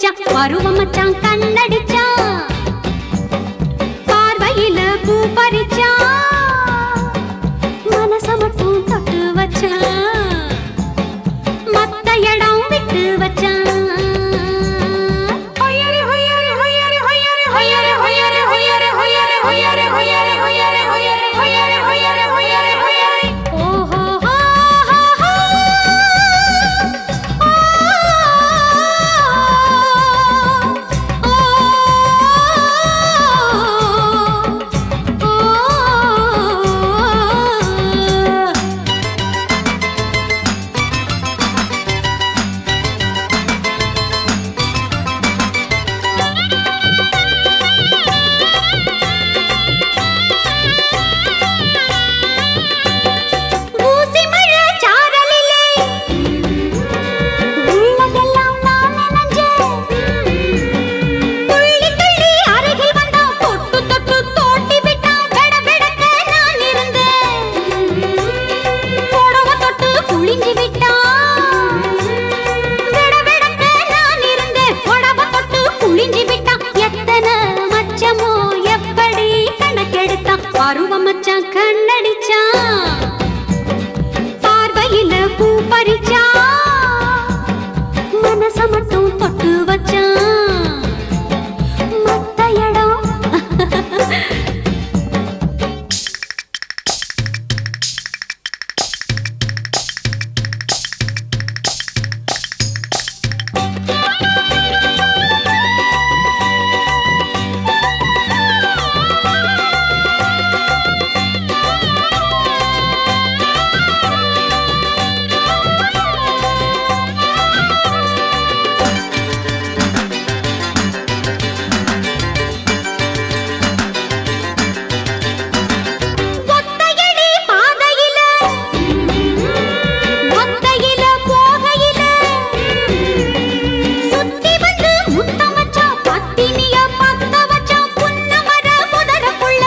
மச்சான் பருவம் மச்சான் கண்ணடிச்சான் பார்வையில பூ பறிச்சான் மனச மட்டும் தொட்டு வச்சான் மத்த இடம் விட்டு வச்சான் ஹொய்யரே, ஹொய்யரே, ஹொய்யரே, ஹொய்யரே, ஹொய்யரே, ஹொய்யரே, ஹொய்யரே, ஹொய்யரே, ஹொய்யரே, ஹொய்யரே, ஹொய்யரே, ஹொய்யரே, ஹொய்யரே, ஹொய்யரே, ஹொய்யரே, ஹொய்யரே. ஓஹோ, ஹோ, ஹோ, ஹோ. ஊசி மழை சாரலிலே உள்ளதெல்லாம் நான் நினைஞ்சேன் துள்ளி துள்ளி அருகில் வந்தான் தொட்டு தொட்டு தோட்டி விட்டான் வெட வெடக்க நான் இருந்தேன் புடவ தொட்டு குளிஞ்சு விட்டான் வெட வெடக்க நான் இருந்தேன் புடவ தொட்டு குளிஞ்சு விட்டான் எத்தனை மச்சமோ எப்படி கணக்கெடுத்தான் பருவ மச்சான் கண்ணடிச்சான் பார்வையில பூ பறிச்சா மனச மட்டும் தொட்டு வச்சான் மத்த இடம் ஒத்தையடி பாதையில ஒத்தையில போகையில சுத்தி வந்து முத்தம் வச்சான் பத்தினிய பத்த வச்சான் புன்னமர புதரக்குள்ள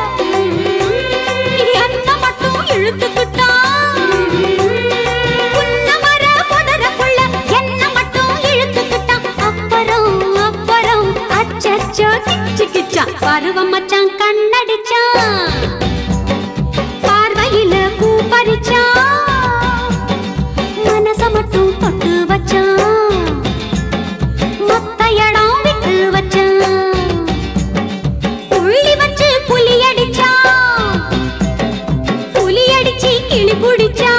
என்ன மட்டும் இழுத்துக்கிட்டான் புன்னமர புதரக்குள்ள என்ன மட்டும் இழுத்துக்கிட்டான் அப்புறம் அப்புறம் அச்சச்சோ கிச்சு கிச்சான் பருவம் மச்சான் கண்ணடிச்சான் பார்வையில பூ பறிச்சான் மனச மட்டும் தொட்டு வச்சான் மொத்த இடம் விட்டு வச்சான் புள்ளி வச்சு புலி அடிச்சான் புலி அடிச்சு கிளி பிடிச்சா